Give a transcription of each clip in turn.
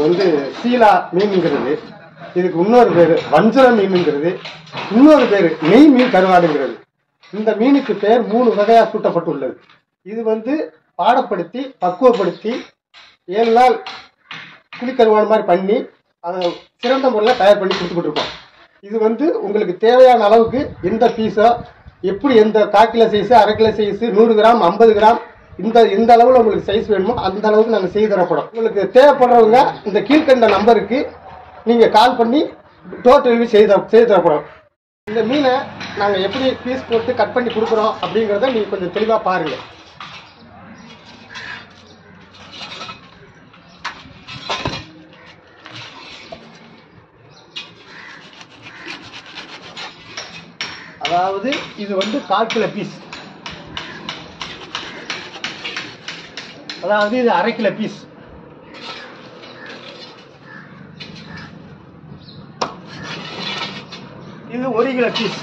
வந்து சீலா மீனுங்கிறது இதுக்கு இன்னொரு பேர் வஞ்சர மீனுங்கிறது இன்னொரு பேர் நெய் மீன் கருவாடுங்கிறது இந்த மீனுக்கு பேர் மூணு வகையாக சூட்டப்பட்டுள்ளது இது வந்து பாடப்படுத்தி பக்குவப்படுத்தி ஏழு நாள் புளிக்கருவாடு மாதிரி பண்ணி அதை சிறந்த முறையில் தயார் பண்ணி கொடுத்துக்கிட்டு இருக்கோம் இது வந்து உங்களுக்கு தேவையான அளவுக்கு எந்த பீஸோ எப்படி எந்த கால் கிலோ சைஸு அரை கிலோ சைஸு நூறு கிராம் ஐம்பது கிராம் இந்த இந்த அளவில் உங்களுக்கு சைஸ் வேணுமோ அந்த அளவுக்கு நாங்கள் செய்து தரப்படும் உங்களுக்கு தேவைப்படுறவங்க இந்த கீழ்கண்ட நம்பருக்கு நீங்கள் கால் பண்ணி டோர் டெலிவரி செய்து தர- செய்து தரப்படும் இந்த மீனை நாங்கள் எப்படி பீஸ் போட்டு கட் பண்ணி கொடுக்குறோம் அப்படிங்கிறத நீங்கள் கொஞ்சம் தெளிவாக பாருங்கள் அதாவது இது வந்து கால் கிலோ பீஸ் அதாவது இது அரை கிலோ பீஸ் இது ஒரு கிலோ பீஸ்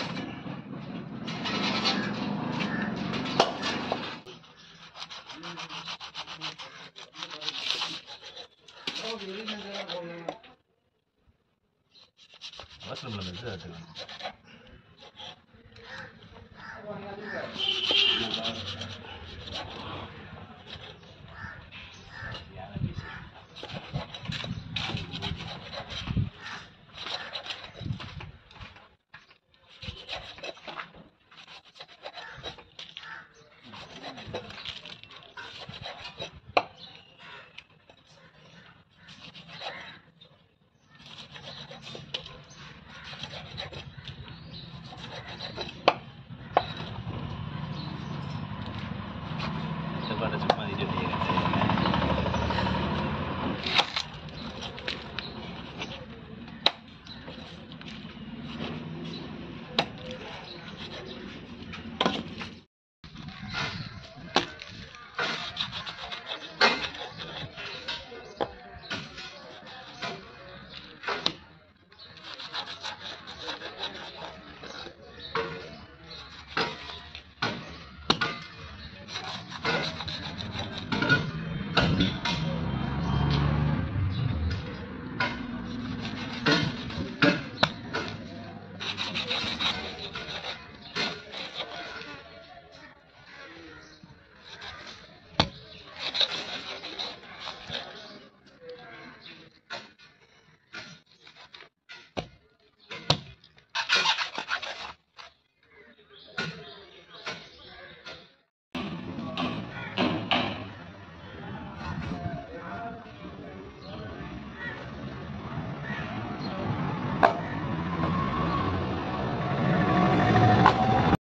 அவசரம் இல்லை